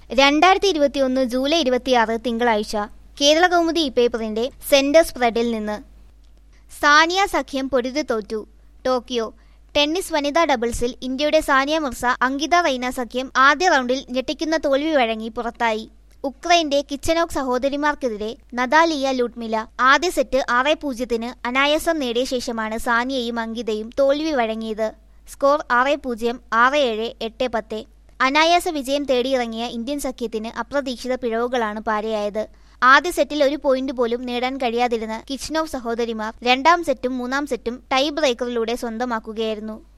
രണ്ടായിരത്തി ഇരുപത്തിയൊന്ന് ജൂലൈ ഇരുപത്തിയാറ് തിങ്കളാഴ്ച കേരള കൗമുദി ഈ പേപ്പറിന്റെ സെന്റർ സ്പ്രെഡിൽ നിന്ന് സാനിയ സഖ്യം പൊരുതി തോറ്റു ടോക്കിയോ ടെന്നീസ് വനിതാ ഡബിൾസിൽ ഇന്ത്യയുടെ സാനിയ മിർസ അങ്കിത റൈന സഖ്യം ആദ്യ റൗണ്ടിൽ ഞെട്ടിക്കുന്ന തോൽവി വഴങ്ങി പുറത്തായി ഉക്രൈന്റെ കിച്ചനോക്ക് സഹോദരിമാർക്കെതിരെ നദാലിയ ലൂട്ട്മില ആദ്യ സെറ്റ് ആറ് പൂജ്യത്തിന് അനായാസം നേടിയ ശേഷമാണ് സാനിയയും അങ്കിതയും തോൽവി വഴങ്ങിയത് സ്കോർ ആറ് പൂജ്യം ആറ് ഏഴ് എട്ട് പത്ത് അനായാസ വിജയം തേടിയിറങ്ങിയ ഇന്ത്യൻ സഖ്യത്തിന് അപ്രതീക്ഷിത പിഴവുകളാണ് പാരയായത് ആദ്യ സെറ്റിൽ ഒരു പോയിന്റ് പോലും നേടാൻ കഴിയാതിരുന്ന കിച്നോവ് സഹോദരിമാർ രണ്ടാം സെറ്റും മൂന്നാം സെറ്റും ടൈ ബ്രേക്കറിലൂടെ സ്വന്തമാക്കുകയായിരുന്നു